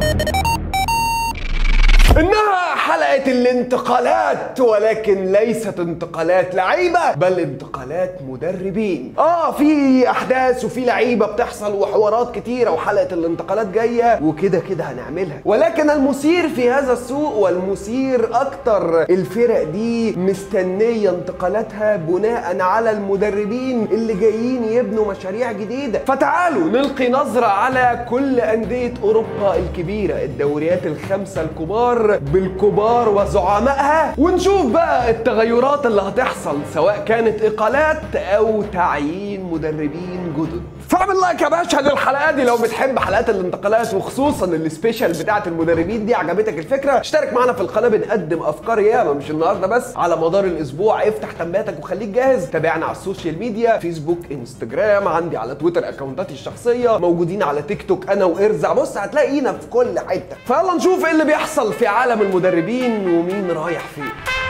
انها حلقة الانتقالات ولكن ليست انتقالات لعيبة بل انتقالات مدربين اه في احداث وفي لعيبة بتحصل وحوارات كتيرة وحلقة الانتقالات جاية وكده كده هنعملها ولكن المثير في هذا السوق والمثير اكتر الفرق دي مستنية انتقالاتها بناء على المدربين اللي جايين يبنوا مشاريع جديدة فتعالوا نلقي نظرة على كل أندية أوروبا الكبيرة الدوريات الخمسة الكبار بالكبار وزعمائها ونشوف بقى التغيرات اللي هتحصل سواء كانت إقالات أو تعيين مدربين جدد فاعمل لايك يا باشا للحلقه دي لو بتحب حلقات الانتقالات وخصوصا السبيشال بتاعه المدربين دي عجبتك الفكره اشترك معانا في القناه بنقدم افكار ياما مش النهارده بس على مدار الاسبوع افتح تنبيهاتك وخليك جاهز تابعنا على السوشيال ميديا فيسبوك انستجرام عندي على تويتر اكونتاتي الشخصيه موجودين على تيك توك انا وارزع بص هتلاقينا في كل حته فيلا نشوف ايه اللي بيحصل في عالم المدربين ومين رايح فين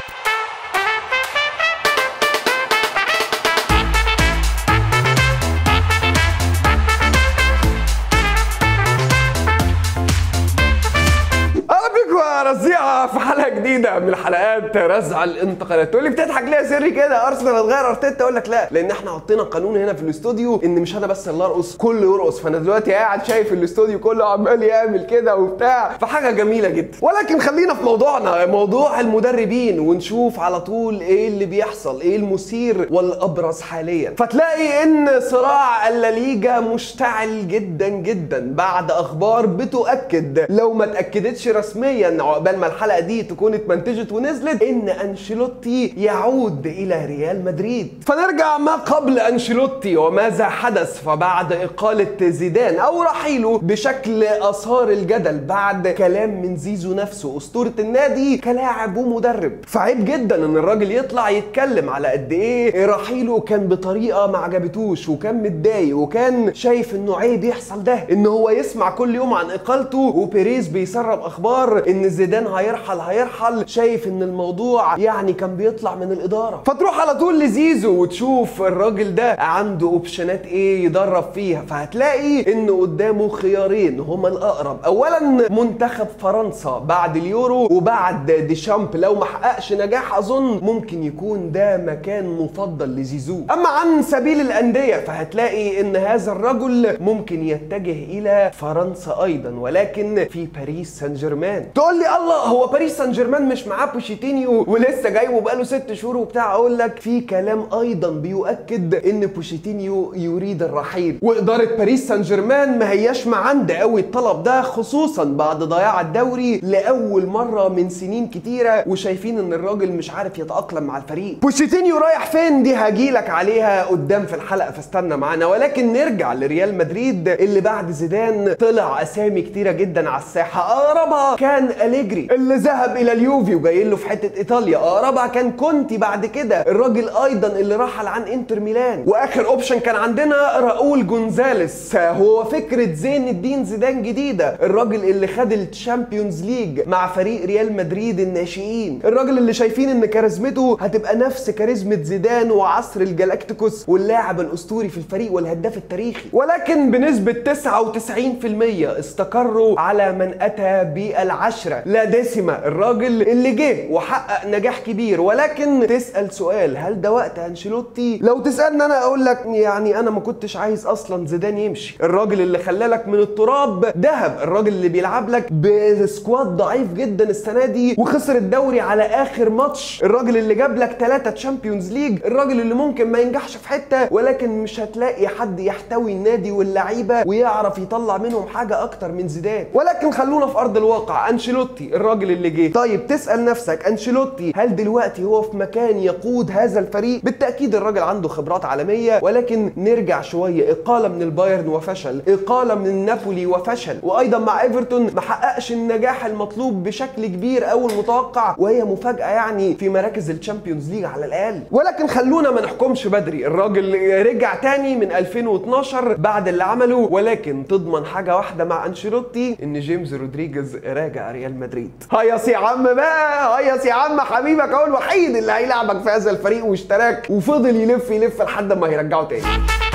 اهلا بيكم يا رزيعه في حلقه جديده من حلقات رزع الانتقالات تقول لي بتضحك ليه يا سري كده ارسنال هتغير ارتيتا اقول لك لا لان احنا حطينا قانون هنا في الاستوديو ان مش انا بس اللي ارقص كله يرقص فانا دلوقتي قاعد شايف الاستوديو كله عمال يعمل كده وبتاع فحاجه جميله جدا ولكن خلينا في موضوعنا موضوع المدربين ونشوف على طول ايه اللي بيحصل ايه المثير والابرز حاليا فتلاقي ان صراع الليجا مشتعل جدا جدا بعد اخبار بتؤكد لو ما اتاكدتش رسميا عقبال ما الحلقه دي تكون اتمنتجت ونزلت ان انشيلوتي يعود الى ريال مدريد فنرجع ما قبل انشيلوتي وماذا حدث فبعد اقاله زيدان او رحيله بشكل اثار الجدل بعد كلام من زيزو نفسه اسطوره النادي كلاعب ومدرب فعيب جدا ان الراجل يطلع يتكلم على قد ايه رحيله كان بطريقه ما عجبتوش وكان متضايق وكان شايف انه عيب يحصل ده ان هو يسمع كل يوم عن اقالته وبيريز بيسرب اخبار ان زيدان هيرحل هيرحل شايف ان الموضوع يعني كان بيطلع من الاداره فتروح على طول لزيزو وتشوف الراجل ده عنده اوبشنات ايه يدرب فيها فهتلاقي ان قدامه خيارين هما الاقرب اولا منتخب فرنسا بعد اليورو وبعد ديشامب لو ما حققش نجاح اظن ممكن يكون ده مكان مفضل لزيزو اما عن سبيل الانديه فهتلاقي ان هذا الرجل ممكن يتجه الى فرنسا ايضا ولكن في باريس سان جيرمان تقول لي الله هو باريس سان جيرمان مش معاه بوشيتينيو ولسه جايبه بقاله ست شهور وبتاع اقول لك في كلام ايضا بيؤكد ان بوشيتينيو يريد الرحيل واداره باريس سان جيرمان ما هياش معاندة قوي الطلب ده خصوصا بعد ضياع الدوري لاول مره من سنين كتيره وشايفين ان الراجل مش عارف يتاقلم مع الفريق بوشيتينيو رايح فين دي هجيلك عليها قدام في الحلقه فاستنى معانا ولكن نرجع لريال مدريد اللي بعد زيدان طلع اسامي كتيره جدا على الساحه اقربها كان اليجري اللي ذهب الى اليوفي وجاي له في حته ايطاليا اقربها كان كونتي بعد كده الراجل ايضا اللي رحل عن انتر ميلان واخر اوبشن كان عندنا راؤول جونزاليس هو فكره زين الدين زيدان جديده الراجل اللي خد الشامبيونز ليج مع فريق ريال مدريد الناشئين الراجل اللي شايفين ان كاريزمته هتبقى نفس كاريزمه زيدان وعصر الجلاكتيكوس واللاعب الاسطوري في الفريق والهداف التاريخي ولكن بنسبه 99% استقروا على من اتى بالعشره لا دسمه الراجل اللي جه وحقق نجاح كبير ولكن تسال سؤال هل ده وقت انشيلوتي لو تسالني انا اقول لك يعني انا ما كنتش عايز اصلا زيدان يمشي الراجل اللي خلالك من التراب ذهب الراجل اللي بيلعب لك بسكواد ضعيف جدا السنه دي وخسر الدوري على اخر ماتش الراجل اللي جاب لك ثلاثه تشامبيونز ليج الراجل اللي ممكن ما ينجحش في حته ولكن مش هتلاقي حد يحتوي النادي واللعيبه ويعرف يطلع منهم حاجه اكتر من زيدان ولكن خلونا في ارض الواقع انشيلوتي الراجل اللي جه طيب تسال نفسك انشيلوتي هل دلوقتي هو في مكان يقود هذا الفريق بالتاكيد الراجل عنده خبرات عالميه ولكن نرجع شويه اقاله من البايرن وفشل اقاله من نابولي وفشل وايضا مع ايفرتون ما حققش النجاح المطلوب بشكل كبير او المتوقع وهي مفاجاه يعني في مراكز الشامبيونز ليج على الاقل ولكن خلونا ما نحكمش بدري الراجل رجع تاني من 2012 بعد اللي عمله ولكن تضمن حاجه واحده مع انشيلوتي ان جيمس رودريجيز راجع ريال مدريد هيص يا عم بقى هيص يا عم حبيبك هو الوحيد اللي هيلعبك في هذا الفريق واشتراك وفضل يلف يلف لحد ما هيرجعه تاني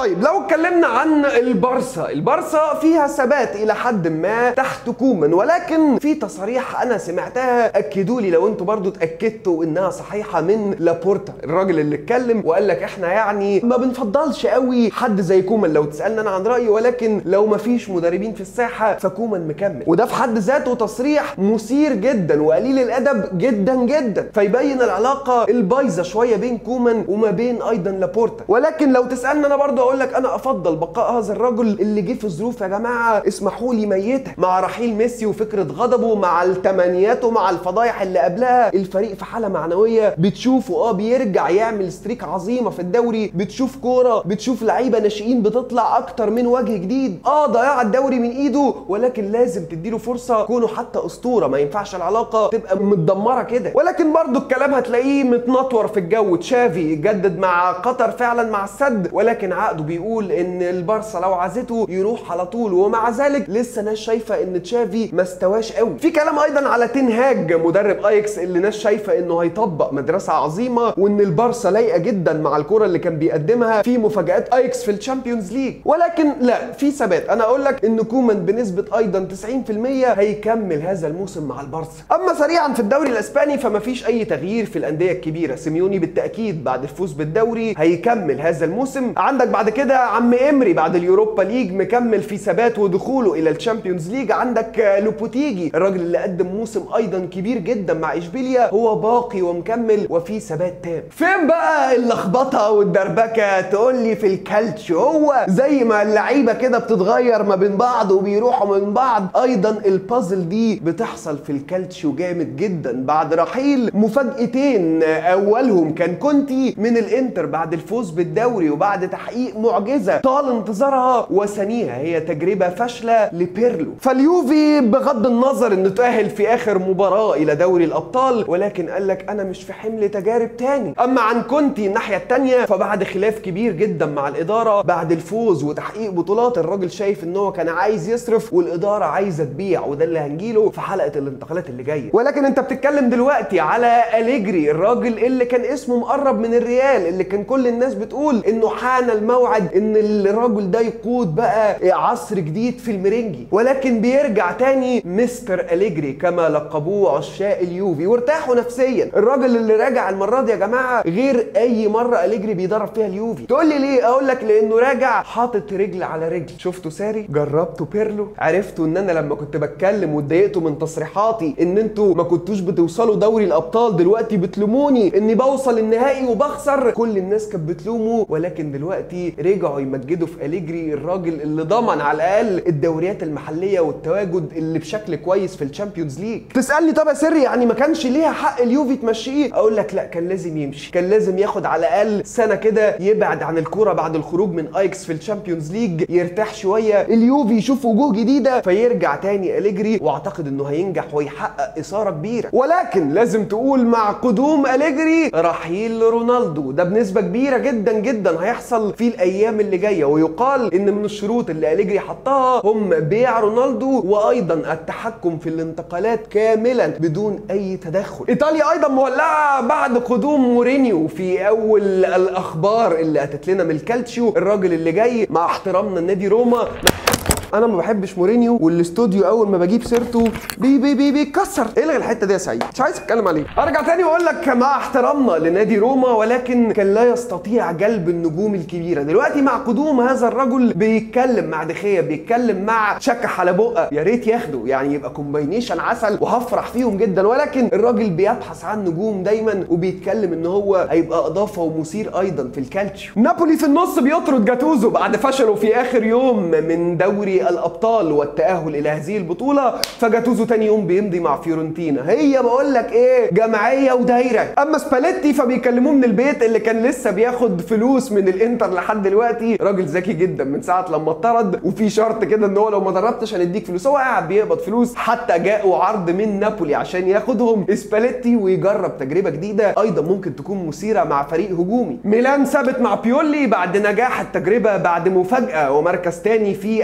طيب لو اتكلمنا عن البارسا البارسا فيها ثبات الى حد ما تحت كومان ولكن في تصاريح انا سمعتها اكدوا لي لو انتوا برضو اتاكدتوا انها صحيحه من لابورتا الراجل اللي اتكلم وقال لك احنا يعني ما بنفضلش قوي حد زي كومان لو تسالنا انا عن رايي ولكن لو ما فيش مدربين في الساحه فكومان مكمل وده في حد ذاته تصريح مثير جدا وقليل الادب جدا جدا فيبين العلاقه البايظه شويه بين كومان وما بين ايضا لابورتا ولكن لو تسالني انا برضه اقول لك انا افضل بقاء هذا الرجل اللي جه في ظروف يا جماعه اسمحوا لي ميته مع رحيل ميسي وفكره غضبه مع التمنيات ومع الفضايح اللي قبلها الفريق في حاله معنويه بتشوفه اه بيرجع يعمل ستريك عظيمه في الدوري بتشوف كوره بتشوف لعيبه ناشئين بتطلع اكتر من وجه جديد اه ضياع الدوري من ايده ولكن لازم تديله فرصه كونه حتى اسطوره ما ينفعش العلاقه تبقى متدمره كده ولكن برضه الكلام هتلاقيه متنطور في الجو تشافي جدد مع قطر فعلا مع السد ولكن عقده بيقول ان البارسا لو عزته يروح على طول ومع ذلك لسه ناس شايفه ان تشافي ما استواش قوي في كلام ايضا على تنهاج مدرب ايكس اللي ناس شايفه انه هيطبق مدرسه عظيمه وان البارسا لايقه جدا مع الكره اللي كان بيقدمها في مفاجات ايكس في الشامبيونز ليج ولكن لا في ثبات انا اقول لك ان كومان بنسبه ايضا 90% هيكمل هذا الموسم مع البارسا اما سريعا في الدوري الاسباني فما فيش اي تغيير في الانديه الكبيره سيميوني بالتاكيد بعد الفوز بالدوري هيكمل هذا الموسم عندك بعد كده عم امري بعد اليوروبا ليج مكمل في ثبات ودخوله الى الشامبيونز ليج عندك لوبوتيجي الراجل اللي قدم موسم ايضا كبير جدا مع اشبيليا هو باقي ومكمل وفي ثبات تام فين بقى اللخبطه والدربكه تقول لي في الكالتشو هو زي ما اللعيبه كده بتتغير ما بين بعض وبيروحوا من بعض ايضا البازل دي بتحصل في الكالتشو جامد جدا بعد رحيل مفاجاتين اولهم كان كونتي من الانتر بعد الفوز بالدوري وبعد تحقيق معجزه طال انتظارها وثانيها هي تجربه فاشله لبيرلو فاليوفي بغض النظر انه تاهل في اخر مباراه الى دوري الابطال ولكن قال لك انا مش في حمل تجارب تاني اما عن كونتي الناحيه الثانيه فبعد خلاف كبير جدا مع الاداره بعد الفوز وتحقيق بطولات الراجل شايف ان هو كان عايز يصرف والاداره عايزه تبيع وده اللي هنجيله في حلقه الانتقالات اللي جايه ولكن انت بتتكلم دلوقتي على اليجري الراجل اللي كان اسمه مقرب من الريال اللي كان كل الناس بتقول انه حان الموعد ان الراجل ده يقود بقى عصر جديد في المرنجي ولكن بيرجع تاني مستر اليجري كما لقبوه عشاق اليوفي وارتاحوا نفسيا الراجل اللي راجع المره دي يا جماعه غير اي مره اليجري بيدرب فيها اليوفي تقول لي ليه اقول لك لانه راجع حاطط رجل على رجل شفتوا ساري جربتوا بيرلو عرفتوا ان انا لما كنت بتكلم واتضايقتوا من تصريحاتي ان انتوا ما كنتوش بتوصلوا دوري الابطال دلوقتي بتلوموني اني بوصل النهائي وبخسر كل الناس كانت بتلومه ولكن دلوقتي رجعوا يمجدوا في اليجري الراجل اللي ضمن على الاقل الدوريات المحليه والتواجد اللي بشكل كويس في الشامبيونز ليج تسالني طب يا سري يعني ما كانش ليها حق اليوفي تمشيه اقول لك لا كان لازم يمشي كان لازم ياخد على الاقل سنه كده يبعد عن الكوره بعد الخروج من ايكس في الشامبيونز ليج يرتاح شويه اليوفي يشوف وجوه جديده فيرجع تاني اليجري واعتقد انه هينجح ويحقق اثاره كبيره ولكن لازم تقول مع قدوم اليجري رحيل رونالدو ده بنسبه كبيره جدا جدا هيحصل في الايام اللي جايه ويقال ان من الشروط اللي اليجري حطها هم بيع رونالدو وايضا التحكم في الانتقالات كاملا بدون اي تدخل ايطاليا ايضا مولعه بعد قدوم مورينيو في اول الاخبار اللي اتت لنا من الكالتشيو الراجل اللي جاي مع احترامنا لنادي روما انا ما بحبش مورينيو والاستوديو اول ما بجيب سيرته بي بي بي بيتكسر الغي الحته دي يا سعيد مش عايز اتكلم عليه ارجع تاني واقول لك مع احترامنا لنادي روما ولكن كان لا يستطيع جلب النجوم الكبيره دلوقتي مع قدوم هذا الرجل بيتكلم مع دخيه بيتكلم مع شكح على بقه يا ريت ياخده يعني يبقى كومباينيشن عسل وهفرح فيهم جدا ولكن الراجل بيبحث عن نجوم دايما وبيتكلم ان هو هيبقى اضافه ومثير ايضا في الكالتشيو نابولي في النص بيطرد جاتوزو بعد فشله في اخر يوم من دوري الابطال والتاهل الى هذه البطوله فجاتوزو تاني يوم بيمضي مع فيورنتينا هي بقول لك ايه جمعيه ودايره اما سباليتي فبيكلموه من البيت اللي كان لسه بياخد فلوس من الانتر لحد دلوقتي راجل ذكي جدا من ساعه لما اتطرد وفي شرط كده ان هو لو ما دربتش هنديك فلوس هو قاعد بيقبض فلوس حتى جاءوا عرض من نابولي عشان ياخدهم سباليتي ويجرب تجربه جديده ايضا ممكن تكون مثيره مع فريق هجومي ميلان ثابت مع بيولي بعد نجاح التجربه بعد مفاجاه ومركز تاني في الدوري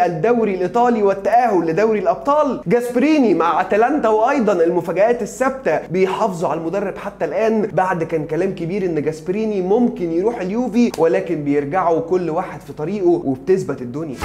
الدوري الايطالي والتاهل لدوري الابطال جاسبريني مع اتلانتا وايضا المفاجات الثابته بيحافظوا على المدرب حتى الان بعد كان كلام كبير ان جاسبريني ممكن يروح اليوفي ولكن بيرجعوا كل واحد في طريقه وبتثبت الدنيا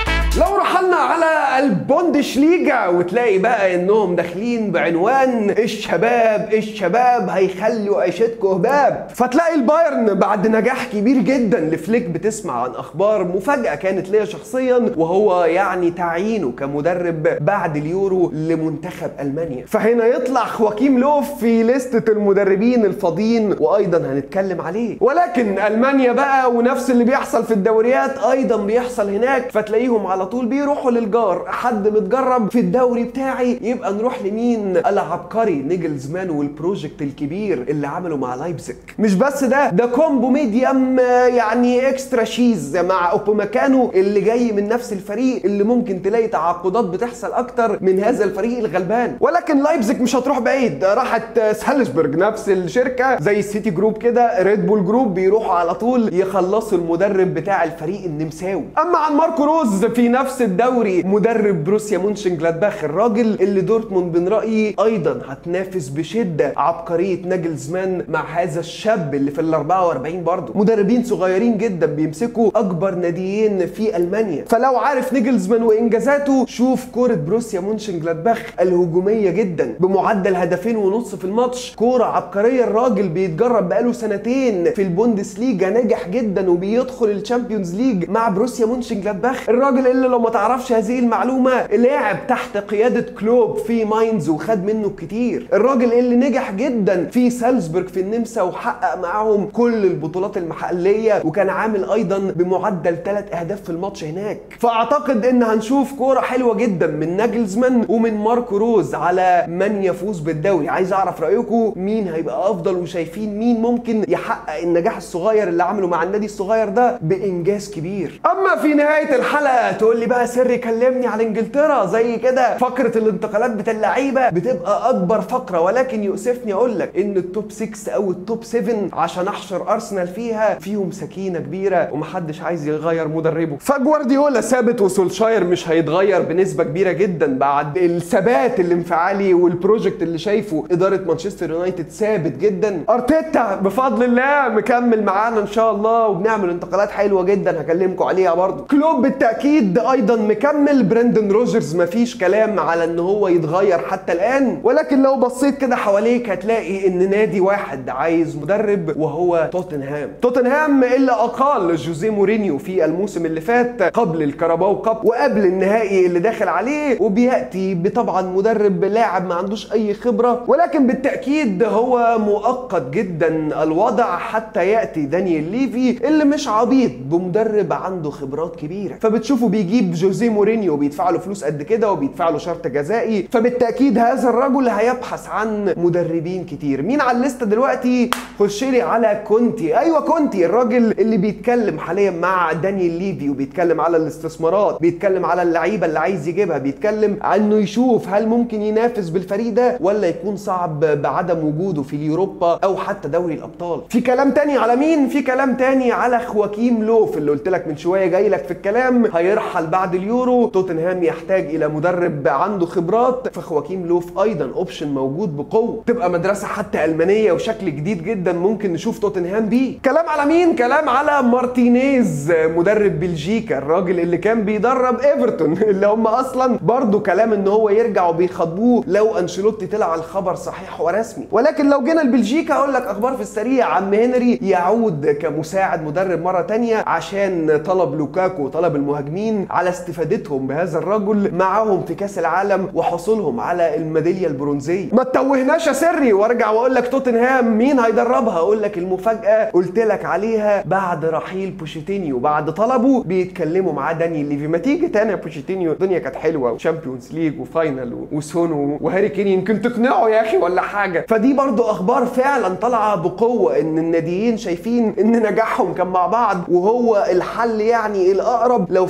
لو رحلنا على البوندشليجا وتلاقي بقى انهم داخلين بعنوان الشباب الشباب هيخلوا عيشتكم هباب فتلاقي البايرن بعد نجاح كبير جدا لفليك بتسمع عن اخبار مفاجاه كانت ليا شخصيا وهو يعني تعيينه كمدرب بعد اليورو لمنتخب المانيا فهنا يطلع خواكيم لوف في لستة المدربين الفاضيين وايضا هنتكلم عليه ولكن المانيا بقى ونفس اللي بيحصل في الدوريات ايضا بيحصل هناك فتلاقيهم على طول بيروحوا للجار حد متجرب في الدوري بتاعي يبقى نروح لمين العبقري نيجلزمان والبروجكت الكبير اللي عمله مع لايبزيج مش بس ده ده كومبو ميديم يعني اكسترا شيز مع اوبوماكانو اللي جاي من نفس الفريق اللي ممكن تلاقي تعاقدات بتحصل اكتر من هذا الفريق الغلبان ولكن لايبزيج مش هتروح بعيد راحت سالزبورج نفس الشركه زي السيتي جروب كده ريد بول جروب بيروحوا على طول يخلصوا المدرب بتاع الفريق النمساوي اما عن ماركو روز في نفس الدوري مدرب بروسيا مونشن جلادباخ الراجل اللي دورتموند من رايي ايضا هتنافس بشده عبقريه ناجلزمان مع هذا الشاب اللي في ال 44 برضه مدربين صغيرين جدا بيمسكوا اكبر ناديين في المانيا فلو عارف نيجلزمان وانجازاته شوف كوره بروسيا مونشن جلادباخ الهجوميه جدا بمعدل هدفين ونص في الماتش كوره عبقريه الراجل بيتجرب بقاله سنتين في البوندسليجا ناجح جدا وبيدخل الشامبيونز ليج مع بروسيا مونشن جلادباخ الراجل اللي لو ما تعرفش هذه المعلومه لعب تحت قياده كلوب في ماينز وخد منه كتير الراجل اللي نجح جدا في سالزبورج في النمسا وحقق معاهم كل البطولات المحليه وكان عامل ايضا بمعدل ثلاث اهداف في الماتش هناك فاعتقد ان هنشوف كوره حلوه جدا من ناجلزمان ومن ماركو روز على من يفوز بالدوري عايز اعرف رايكم مين هيبقى افضل وشايفين مين ممكن يحقق النجاح الصغير اللي عمله مع النادي الصغير ده بانجاز كبير اما في نهايه الحلقه تقول لي بقى سري كلمني على انجلترا زي كده فقره الانتقالات بتاع اللعيبه بتبقى اكبر فقره ولكن يؤسفني اقول لك ان التوب 6 او التوب 7 عشان احشر ارسنال فيها فيهم سكينه كبيره ومحدش عايز يغير مدربه فجوارديولا ثابت وسولشاير مش هيتغير بنسبه كبيره جدا بعد الثبات الانفعالي والبروجكت اللي شايفه اداره مانشستر يونايتد ثابت جدا ارتيتا بفضل الله مكمل معانا ان شاء الله وبنعمل انتقالات حلوه جدا هكلمكم عليها برضه كلوب بالتاكيد ايضا مكمل برندن روجرز مفيش كلام على ان هو يتغير حتى الان ولكن لو بصيت كده حواليك هتلاقي ان نادي واحد عايز مدرب وهو توتنهام توتنهام اللي اقال جوزيه مورينيو في الموسم اللي فات قبل الكاراباو كاب وقبل النهائي اللي داخل عليه وبياتي بطبعا مدرب لاعب ما عندوش اي خبره ولكن بالتاكيد هو مؤقت جدا الوضع حتى ياتي دانيال ليفي اللي مش عبيط بمدرب عنده خبرات كبيره فبتشوفوا بيجيب جوزيه مورينيو بيدفع له فلوس قد كده وبيدفع له شرط جزائي فبالتاكيد هذا الرجل هيبحث عن مدربين كتير مين على الليسته دلوقتي خش لي على كونتي ايوه كونتي الراجل اللي بيتكلم حاليا مع دانيال ليفي وبيتكلم على الاستثمارات بيتكلم على اللعيبه اللي عايز يجيبها بيتكلم عنه يشوف هل ممكن ينافس بالفريق ده ولا يكون صعب بعدم وجوده في اليوروبا او حتى دوري الابطال في كلام تاني على مين في كلام تاني على خواكيم لوف اللي قلت لك من شويه جاي لك في الكلام هيرحل بعد اليورو توتنهام يحتاج الى مدرب عنده خبرات فخواكيم لوف ايضا اوبشن موجود بقوه تبقى مدرسه حتى المانيه وشكل جديد جدا ممكن نشوف توتنهام بيه كلام على مين كلام على مارتينيز مدرب بلجيكا الراجل اللي كان بيدرب ايفرتون اللي هم اصلا برضو كلام ان هو يرجع وبيخاطبوه لو انشيلوتي طلع الخبر صحيح ورسمي ولكن لو جينا لبلجيكا اقول لك اخبار في السريع عم هنري يعود كمساعد مدرب مره تانية عشان طلب لوكاكو وطلب المهاجمين على استفادتهم بهذا الرجل معاهم في كاس العالم وحصولهم على الميداليه البرونزيه ما تتوهناش يا سري وارجع واقول لك توتنهام مين هيدربها اقول لك المفاجاه قلت لك عليها بعد رحيل بوشيتينيو بعد طلبه بيتكلموا معاه دانيال ليفي ما تيجي تاني يا بوشيتينيو الدنيا كانت حلوه وشامبيونز ليج وفاينل وسونو وهاري كين يمكن تقنعه يا اخي ولا حاجه فدي برضو اخبار فعلا طالعه بقوه ان الناديين شايفين ان نجاحهم كان مع بعض وهو الحل يعني الاقرب لو فعلا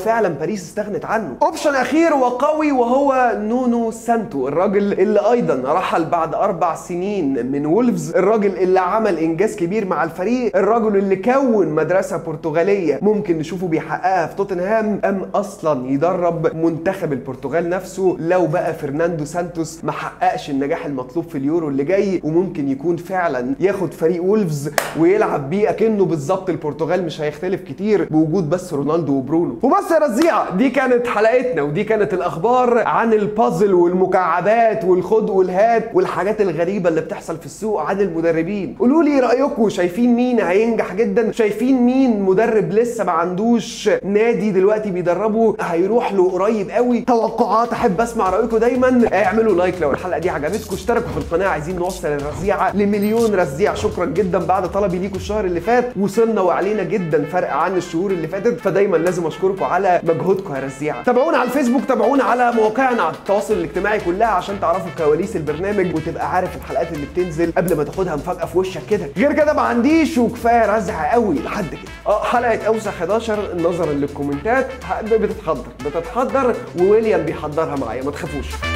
باريس استغنت عنه اوبشن اخير وقوي وهو نونو سانتو الراجل اللي ايضا رحل بعد اربع سنين من وولفز الراجل اللي عمل انجاز كبير مع الفريق الراجل اللي كون مدرسه برتغاليه ممكن نشوفه بيحققها في توتنهام ام اصلا يدرب منتخب البرتغال نفسه لو بقى فرناندو سانتوس ما حققش النجاح المطلوب في اليورو اللي جاي وممكن يكون فعلا ياخد فريق وولفز ويلعب بيه اكنه بالظبط البرتغال مش هيختلف كتير بوجود بس رونالدو وبرونو وبس يا رزيعه دي كانت حلقتنا ودي كانت الاخبار عن البازل والمكعبات والخد والهات والحاجات الغريبه اللي بتحصل في السوق عن المدربين قولوا لي رايكم شايفين مين هينجح جدا شايفين مين مدرب لسه ما عندوش نادي دلوقتي بيدربه هيروح له قريب قوي توقعات احب اسمع رايكم دايما اعملوا لايك لو الحلقه دي عجبتكم اشتركوا في القناه عايزين نوصل الرزيعه لمليون رزيع شكرا جدا بعد طلبي ليكم الشهر اللي فات وصلنا وعلينا جدا فرق عن الشهور اللي فاتت فدايما لازم اشكركم على مجهودكم يا رزيعه تابعونا على الفيسبوك تابعونا على مواقعنا على التواصل الاجتماعي كلها عشان تعرفوا كواليس البرنامج وتبقى عارف الحلقات اللي بتنزل قبل ما تاخدها مفاجاه في وشك كده غير كده ما عنديش وكفايه رزع قوي لحد كده اه حلقه اوسع 11 نظرا للكومنتات بتتحضر بتتحضر وويليام بيحضرها معايا ما تخافوش